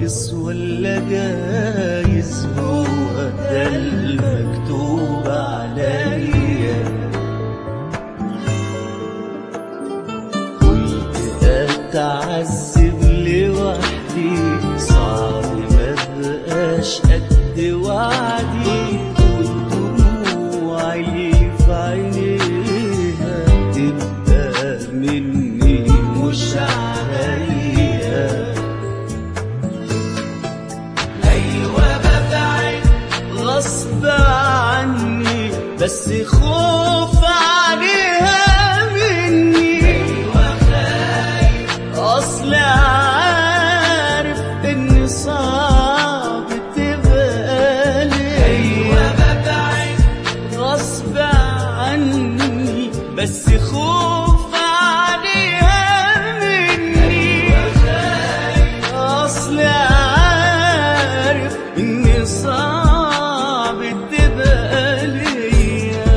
ناقص ولا جايز هو ده المكتوب عليا قلت اتعذب لوحدي صعب ما بقاش قد وعدي والدموع اللي في عينيها تبقى مني مش عليا ايوه ببعد غصب عني بس خوف عليها مني ايوه خايف اصل عارف ان صعب تبقى ليا ايوه ببعد غصب عني بس خوف عليها مني ايوه خايف اصل عارف ان صعب تبقى ليا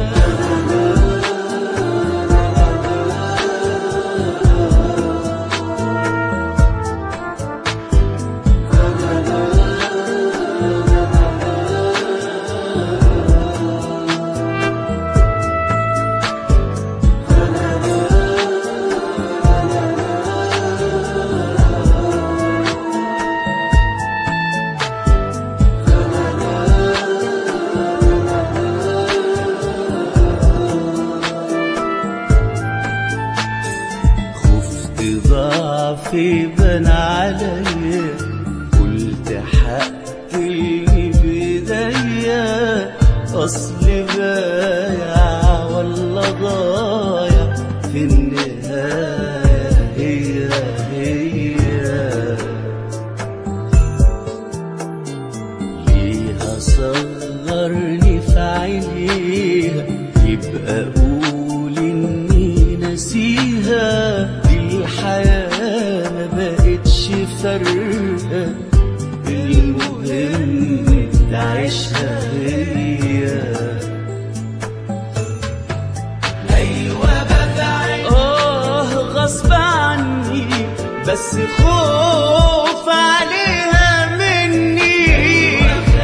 خفت ضعفي بان عليا قلت حقي بايديا اصل بايع ولا ضايع في النهايه هي هي ليها صغرني في عينيها يبقى قول اني نسيها دي الحياة ما بقتش فارقة المهم تعيشها هي ايوه ببعد اه غصب عني بس خوف عليها مني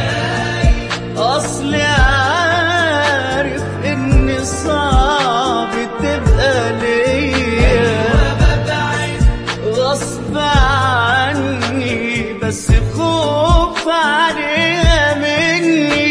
اصل عارف ان صعب تبقى ليا غصب عني بس خوف عليها مني